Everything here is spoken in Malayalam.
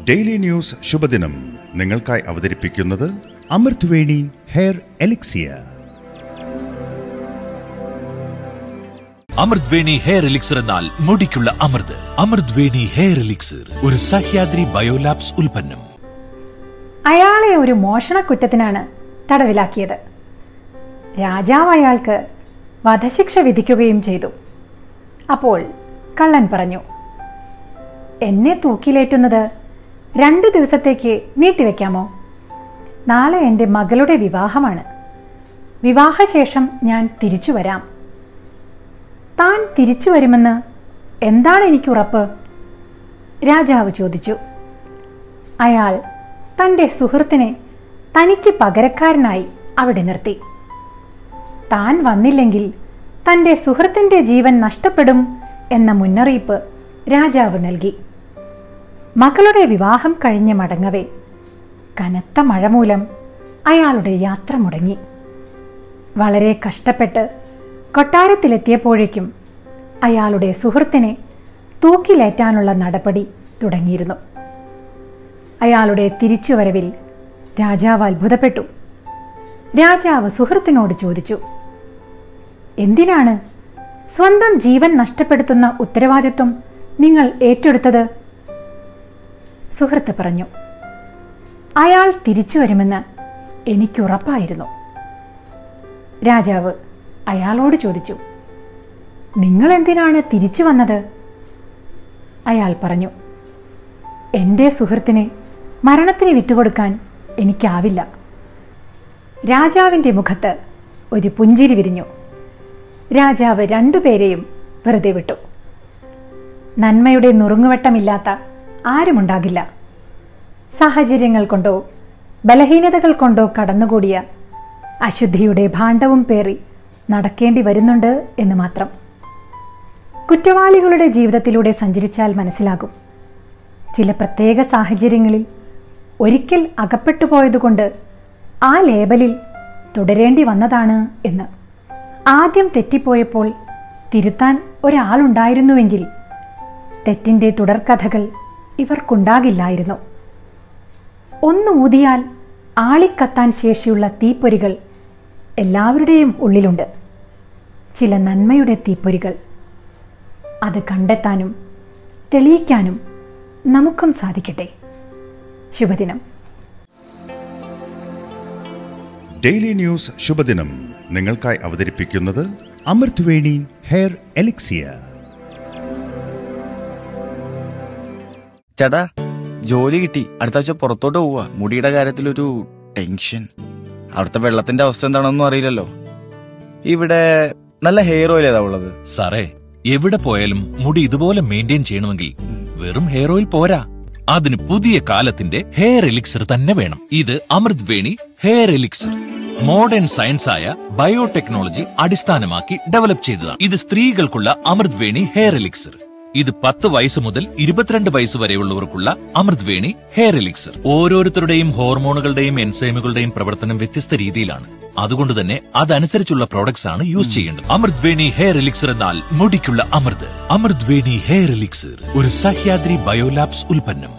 ഡെയിലി ന്യൂസ് ശുഭദിനം നിങ്ങൾക്കായി അവതരിപ്പിക്കുന്നത് അമൃത് വേണി ഹെയർ എലിക്സിയ അമൃത് വേണി ഹെയർ എലിക്സർ എന്നാൽ മുടിക്കുള്ള അമൃത് അമൃത് വേണി ഹെയർ എലിക്സർ ഒരു സഹ്യാദ്രി ബയോലാബ്സ് ഉൽപ്പന്നം അയാളെ ഒരു മോഷണക്കുറ്റത്തിനാണ് തടവിലാക്കിയത് രാജാവ് അയാൾക്ക് വധശിക്ഷ വിധിക്കുകയും ചെയ്തു അപ്പോൾ കള്ളൻ പറഞ്ഞു എന്നെ തൂക്കിലേറ്റുന്നത് രണ്ട് ദിവസത്തേക്ക് നീട്ടിവെക്കാമോ നാളെ എൻ്റെ മകളുടെ വിവാഹമാണ് വിവാഹശേഷം ഞാൻ തിരിച്ചു വരാം താൻ തിരിച്ചു വരുമെന്ന് എന്താണ് എനിക്ക് ഉറപ്പ് രാജാവ് ചോദിച്ചു അയാൾ തൻ്റെ സുഹൃത്തിനെ തനിക്ക് പകരക്കാരനായി അവിടെ നിർത്തി താൻ വന്നില്ലെങ്കിൽ തൻ്റെ സുഹൃത്തിൻ്റെ ജീവൻ നഷ്ടപ്പെടും എന്ന മുന്നറിയിപ്പ് രാജാവ് നൽകി മകളുടെ വിവാഹം കഴിഞ്ഞ് മടങ്ങവേ കനത്ത മഴ മൂലം അയാളുടെ യാത്ര മുടങ്ങി വളരെ കഷ്ടപ്പെട്ട് കൊട്ടാരത്തിലെത്തിയപ്പോഴേക്കും അയാളുടെ സുഹൃത്തിനെ തൂക്കിലേറ്റാനുള്ള നടപടി തുടങ്ങിയിരുന്നു അയാളുടെ തിരിച്ചുവരവിൽ രാജാവ് അത്ഭുതപ്പെട്ടു രാജാവ് സുഹൃത്തിനോട് ചോദിച്ചു എന്തിനാണ് സ്വന്തം ജീവൻ നഷ്ടപ്പെടുത്തുന്ന ഉത്തരവാദിത്വം നിങ്ങൾ ഏറ്റെടുത്തത് സുഹൃത്ത് പറഞ്ഞു അയാൾ തിരിച്ചു വരുമെന്ന് എനിക്കുറപ്പായിരുന്നു രാജാവ് അയാളോട് ചോദിച്ചു നിങ്ങൾ എന്തിനാണ് തിരിച്ചു വന്നത് അയാൾ പറഞ്ഞു എൻ്റെ സുഹൃത്തിനെ മരണത്തിന് വിട്ടുകൊടുക്കാൻ എനിക്കാവില്ല രാജാവിൻ്റെ മുഖത്ത് ഒരു പുഞ്ചിരി വിരിഞ്ഞു രാജാവ് രണ്ടുപേരെയും വെറുതെ വിട്ടു നന്മയുടെ നുറുങ്ങുവട്ടമില്ലാത്ത ആരുമുണ്ടാകില്ല സാഹചര്യങ്ങൾ കൊണ്ടോ ബലഹീനതകൾ കൊണ്ടോ കടന്നുകൂടിയ അശുദ്ധിയുടെ ഭാണ്ഡവും പേറി നടക്കേണ്ടി വരുന്നുണ്ട് എന്ന് മാത്രം കുറ്റവാളികളുടെ ജീവിതത്തിലൂടെ സഞ്ചരിച്ചാൽ മനസ്സിലാകും ചില പ്രത്യേക സാഹചര്യങ്ങളിൽ ഒരിക്കൽ അകപ്പെട്ടു പോയതുകൊണ്ട് ആ ലേബലിൽ തുടരേണ്ടി വന്നതാണ് എന്ന് ആദ്യം തെറ്റിപ്പോയപ്പോൾ തിരുത്താൻ ഒരാളുണ്ടായിരുന്നുവെങ്കിൽ തെറ്റിൻ്റെ തുടർക്കഥകൾ ഇവർക്കുണ്ടാകില്ലായിരുന്നു ഒന്ന് ഊതിയാൽ ആളിക്കത്താൻ ശേഷിയുള്ള തീപ്പൊരികൾ എല്ലാവരുടെയും ഉള്ളിലുണ്ട് ചില നന്മയുടെ തീപ്പൊരികൾ അത് കണ്ടെത്താനും തെളിയിക്കാനും നമുക്കും സാധിക്കട്ടെ ശുഭദിനം ഡെയിലി ന്യൂസ് ശുഭദിനം നിങ്ങൾക്കായി അവതരിപ്പിക്കുന്നത് അമൃത് വേണി ഹെയർ എലിക്സിയ ചേട്ടാ ജോലി കിട്ടി അടുത്ത ആഴ്ച പുറത്തോട്ട് പോവാ മുടിയുടെ കാര്യത്തിലൊരു ടെൻഷൻ അവിടുത്തെ വെള്ളത്തിന്റെ അവസ്ഥ എന്താണെന്നും അറിയില്ലല്ലോ ഇവിടെ നല്ല ഹെയർ ഓയിൽ ഏതാ ഉള്ളത് സാറേ എവിടെ പോയാലും മുടി ഇതുപോലെ മെയിൻറ്റെയിൻ ചെയ്യണമെങ്കിൽ വെറും ഹെയർ ഓയിൽ പോരാ അതിന് പുതിയ കാലത്തിന്റെ ഹെയർ എലിക്സർ തന്നെ വേണം ഇത് Amrit Veni hair elixir modern science ആയ ബയോടെക്നോളജി അടിസ്ഥാനമാക്കി ഡെവലപ്പ് ചെയ്തതാണ് ഇത് സ്ത്രീകൾക്കുള്ള അമൃത് വേണി ഹെയർ എലിക്സർ ഇത് പത്ത് വയസ്സ് മുതൽ ഇരുപത്തിരണ്ട് വയസ്സ് വരെയുള്ളവർക്കുള്ള അമൃത് വേണി ഹെയർ എലിക്സർ ഓരോരുത്തരുടെയും ഹോർമോണുകളുടെയും എൻസൈമുകളുടെയും പ്രവർത്തനം വ്യത്യസ്ത രീതിയിലാണ് അതുകൊണ്ട് തന്നെ അതനുസരിച്ചുള്ള പ്രോഡക്ട്സ് ആണ് യൂസ് ചെയ്യേണ്ടത് അമൃത് വേണി ഹെയർ എലിക്സർ എന്നാൽ മുടിക്കുള്ള അമൃത് അമൃത് വേണി ഹെയർ എലിക്സർ ഒരു സഹ്യാദ്രി ബയോലാബ്സ് ഉൽപ്പന്നം